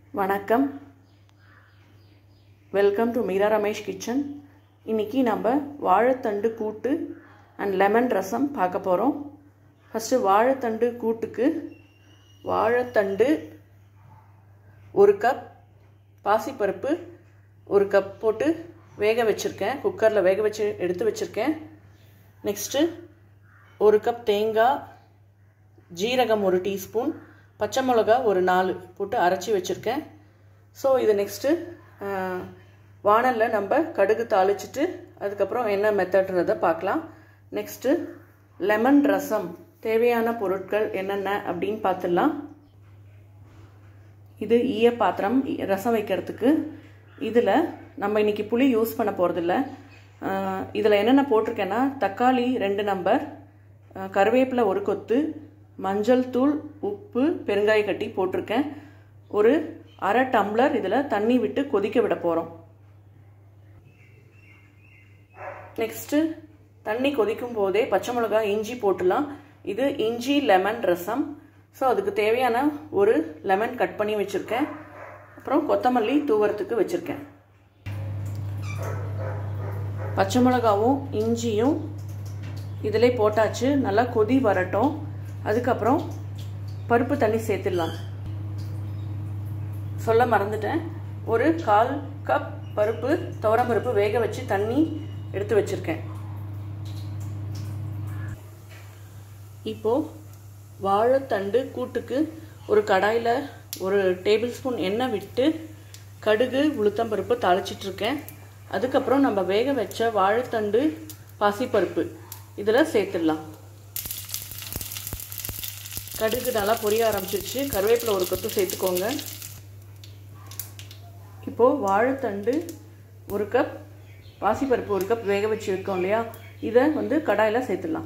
வணக்கம் welcome to Meera Ramesh kitchen இன்றைக்கி நம்ம வாழைத்தண்டு கூட்டு அண்ட் லெமன் ரசம் பார்க்க போகிறோம் ஃபஸ்ட்டு வாழைத்தண்டு கூட்டுக்கு வாழைத்தண்டு ஒரு கப் பாசிப்பருப்பு ஒரு கப் போட்டு வேக வச்சுருக்கேன் குக்கரில் வேக வச்சு எடுத்து வச்சுருக்கேன் நெக்ஸ்ட்டு ஒரு கப் தேங்காய் ஜீரகம் ஒரு டீஸ்பூன் பச்சை மிளகா ஒரு நாலு போட்டு அரைச்சி வச்சுருக்கேன் ஸோ இது நெக்ஸ்ட்டு வானலில் நம்ம கடுகு தாளிச்சிட்டு அதுக்கப்புறம் என்ன மெத்தட்ன்றதை பார்க்கலாம் நெக்ஸ்ட்டு லெமன் ரசம் தேவையான பொருட்கள் என்னென்ன அப்படின்னு பார்த்துடலாம் இது ஈய பாத்திரம் ரசம் வைக்கிறதுக்கு இதில் நம்ம இன்றைக்கி புளி யூஸ் பண்ண போகிறதில்ல இதில் என்னென்ன போட்டிருக்கேன்னா தக்காளி ரெண்டு நம்பர் கருவேப்பிலை ஒரு கொத்து மஞ்சள் தூள் உப்பு பெருங்காய கட்டி போட்டிருக்கேன் ஒரு அரை டம்ளர் இதில் தண்ணி விட்டு கொதிக்க விட போகிறோம் நெக்ஸ்ட்டு தண்ணி கொதிக்கும் போதே பச்சை மிளகாய் இஞ்சி போட்டுலாம் இது இஞ்சி லெமன் ரசம் ஸோ அதுக்கு தேவையான ஒரு லெமன் கட் பண்ணி வச்சுருக்கேன் அப்புறம் கொத்தமல்லி தூவறதுக்கு வச்சுருக்கேன் பச்சை மிளகாவும் இஞ்சியும் இதிலே போட்டாச்சு நல்லா கொதி வரட்டும் அதுக்கப்புறம் பருப்பு தண்ணி சேர்த்துடலாம் சொல்ல மறந்துட்டேன் ஒரு கால் கப் பருப்பு துவரம் பருப்பு வேக வச்சு தண்ணி எடுத்து வச்சுருக்கேன் இப்போது வாழைத்தண்டு கூட்டுக்கு ஒரு கடாயில் ஒரு டேபிள் ஸ்பூன் எண்ணெய் விட்டு கடுகு உளுத்தம்பருப்பு தாளிச்சிட்ருக்கேன் அதுக்கப்புறம் நம்ம வேக வச்ச வாழைத்தண்டு பாசிப்பருப்பு இதில் சேர்த்துடலாம் கடுகு நல்லா பொரிய ஆரம்பிச்சிருச்சு கருவேப்பிலை ஒரு கொத்து சேர்த்துக்கோங்க இப்போது வாழைத்தண்டு ஒரு கப் பாசிப்பருப்பு ஒரு கப் வேக வச்சு இருக்கோம் இல்லையா இதை வந்து கடாயில் சேர்த்துடலாம்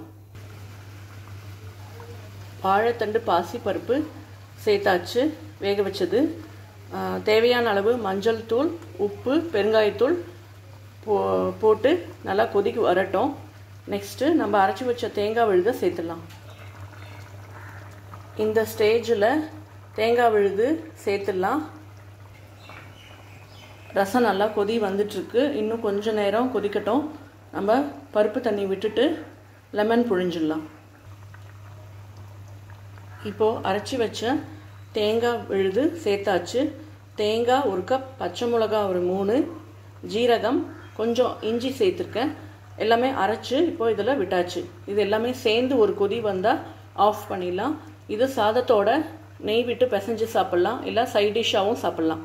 வாழைத்தண்டு பாசிப்பருப்பு சேர்த்தாச்சு வேக வச்சது தேவையான அளவு மஞ்சள் தூள் உப்பு பெருங்காயத்தூள் போ போட்டு நல்லா கொதிக்கு வரட்டும் நெக்ஸ்ட்டு நம்ம அரைச்சி வச்ச தேங்காய் விழுதை சேர்த்துடலாம் இந்த ஸ்டேஜில் தேங்காய் விழுது சேர்த்துடலாம் ரசம் நல்லா கொதி வந்துட்டுருக்கு இன்னும் கொஞ்சம் நேரம் கொதிக்கட்டும் நம்ம பருப்பு தண்ணி விட்டுட்டு லெமன் புழிஞ்சிடலாம் இப்போது அரைச்சி வச்ச தேங்காய் விழுது சேர்த்தாச்சு தேங்காய் ஒரு கப் பச்சை மிளகா ஒரு மூணு ஜீரகம் கொஞ்சம் இஞ்சி சேர்த்துருக்கேன் எல்லாமே அரைச்சி இப்போ இதில் விட்டாச்சு இது எல்லாமே சேர்ந்து ஒரு கொதி வந்தால் ஆஃப் பண்ணிடலாம் இது சாதத்தோட நெய் விட்டு பிசைஞ்சு சாப்பிட்லாம் இல்லை சைட் டிஷ்ஷாகவும் சாப்பிட்லாம்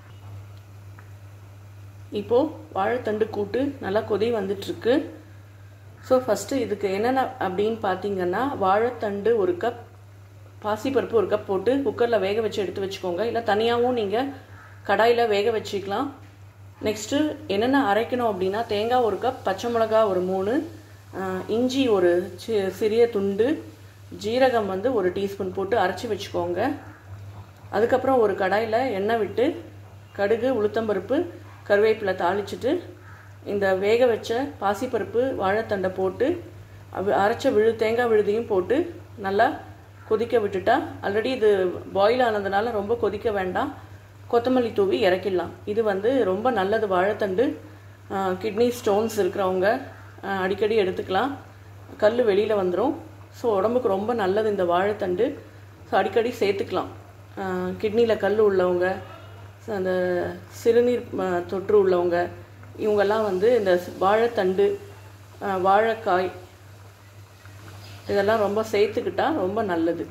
இப்போது வாழைத்தண்டு கூட்டு நல்லா கொதி வந்துட்டுருக்கு ஸோ ஃபஸ்ட்டு இதுக்கு என்னென்ன அப்படின்னு பார்த்தீங்கன்னா வாழைத்தண்டு ஒரு கப் பாசிப்பருப்பு ஒரு கப் போட்டு குக்கரில் வேக வச்சு எடுத்து வச்சுக்கோங்க இல்லை தனியாகவும் நீங்கள் கடாயில் வேக வச்சுக்கலாம் நெக்ஸ்ட்டு என்னென்ன அரைக்கணும் அப்படின்னா தேங்காய் ஒரு கப் பச்சை மிளகா ஒரு மூணு இஞ்சி ஒரு சி சிறிய துண்டு ஜீரகம் வந்து ஒரு டீஸ்பூன் போட்டு அரைச்சி வச்சுக்கோங்க அதுக்கப்புறம் ஒரு கடாயில் எண்ணெய் விட்டு கடுகு உளுத்தம்பருப்பு கருவேப்பிலை தாளிச்சிட்டு இந்த வேக வச்ச பாசிப்பருப்பு வாழைத்தண்டை போட்டு அரைச்ச விழு தேங்காய் விழுதியும் போட்டு நல்லா கொதிக்க விட்டுட்டா ஆல்ரெடி இது பாயில் ஆனதுனால ரொம்ப கொதிக்க வேண்டாம் கொத்தமல்லி தூவி இறக்கிடலாம் இது வந்து ரொம்ப நல்லது வாழைத்தண்டு கிட்னி ஸ்டோன்ஸ் இருக்கிறவங்க அடிக்கடி எடுத்துக்கலாம் கல் வெளியில் வந்துடும் ஸோ உடம்புக்கு ரொம்ப நல்லது இந்த வாழைத்தண்டு ஸோ அடிக்கடி சேர்த்துக்கலாம் கிட்னியில் கல் உள்ளவங்க அந்த சிறுநீர் தொற்று உள்ளவங்க இவங்கெல்லாம் வந்து இந்த வாழைத்தண்டு வாழைக்காய் இதெல்லாம் ரொம்ப சேர்த்துக்கிட்டா ரொம்ப நல்லது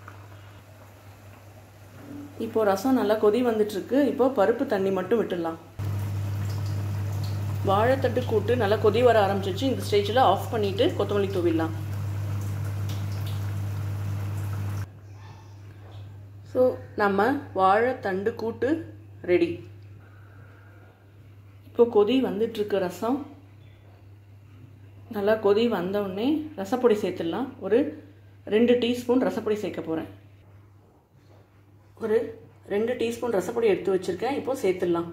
இப்போது ரசம் நல்லா கொதி வந்துட்டுருக்கு இப்போது பருப்பு தண்ணி மட்டும் விட்டுடலாம் வாழைத்தட்டு கூட்டு நல்லா கொதி வர ஆரம்பிச்சிச்சு இந்த ஸ்டேஜில் ஆஃப் பண்ணிவிட்டு கொத்தமல்லி தூவிடலாம் ஸோ நம்ம வாழைத்தண்டு கூட்டு ரெடி இப்போ கொதி வந்துட்டுருக்கு ரசம் நல்லா கொதி வந்தவுடனே ரசப்பொடி சேர்த்துடலாம் ஒரு ரெண்டு டீஸ்பூன் ரசப்பொடி சேர்க்க போகிறேன் ஒரு ரெண்டு டீஸ்பூன் ரசப்பொடி எடுத்து வச்சுருக்கேன் இப்போது சேர்த்துடலாம்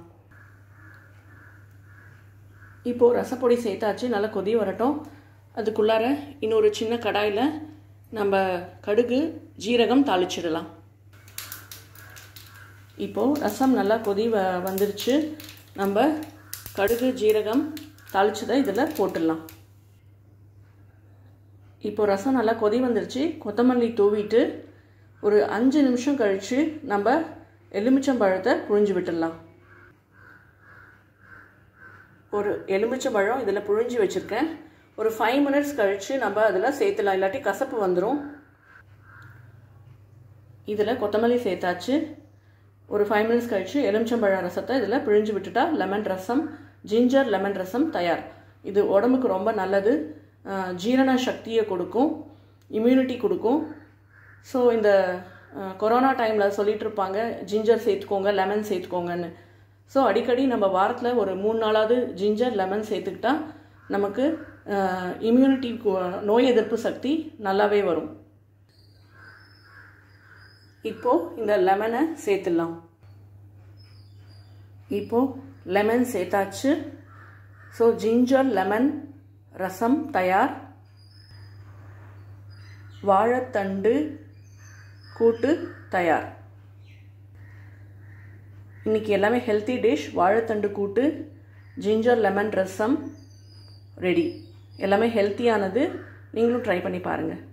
இப்போது ரசப்பொடி சேர்த்தாச்சு நல்லா கொதி வரட்டும் அதுக்குள்ளார இன்னொரு சின்ன கடாயில் நம்ம கடுகு ஜீரகம் தாளிச்சிடலாம் இப்போது ரசம் நல்லா கொதி வ வந்துருச்சு நம்ம கடுகு ஜீரகம் தாளிச்சதை இதில் போட்டுடலாம் இப்போ ரசம் நல்லா கொதி வந்துருச்சு கொத்தமல்லி தூவிட்டு ஒரு அஞ்சு நிமிஷம் கழித்து நம்ம எலுமிச்சம்பழத்தை புழிஞ்சு விட்டுடலாம் ஒரு எலுமிச்சம்பழம் இதில் புழிஞ்சு வச்சுருக்கேன் ஒரு ஃபைவ் மினிட்ஸ் கழித்து நம்ம அதில் சேர்த்துலாம் இல்லாட்டி கசப்பு வந்துடும் இதில் கொத்தமல்லி சேர்த்தாச்சு ஒரு ஃபைவ் மினிட்ஸ் கழித்து எலுமிச்சம்பழம் ரசத்தை இதில் பிழிஞ்சு விட்டுட்டா lemon rasam ginger lemon rasam தயார் இது உடம்புக்கு ரொம்ப நல்லது ஜீரண சக்தியை கொடுக்கும் இம்யூனிட்டி கொடுக்கும் ஸோ இந்த கொரோனா டைமில் சொல்லிட்டு இருப்பாங்க ஜிஞ்சர் சேர்த்துக்கோங்க லெமன் சேர்த்துக்கோங்கன்னு ஸோ அடிக்கடி நம்ம வாரத்தில் ஒரு மூணு நாளாவது ஜிஞ்சர் லெமன் சேர்த்துக்கிட்டா நமக்கு இம்யூனிட்டி நோய் எதிர்ப்பு சக்தி நல்லாவே வரும் இப்போது இந்த லெமனை சேர்த்துடலாம் இப்போது லெமன் சேர்த்தாச்சு ஸோ ஜிஞ்சர் லெமன் ரசம் தயார் வாழைத்தண்டு கூட்டு தயார் இன்றைக்கி எல்லாமே ஹெல்த்தி டிஷ் வாழைத்தண்டு கூட்டு ஜிஞ்சர் லெமன் ரசம் ரெடி எல்லாமே ஹெல்த்தியானது நீங்களும் ட்ரை பண்ணி பாருங்கள்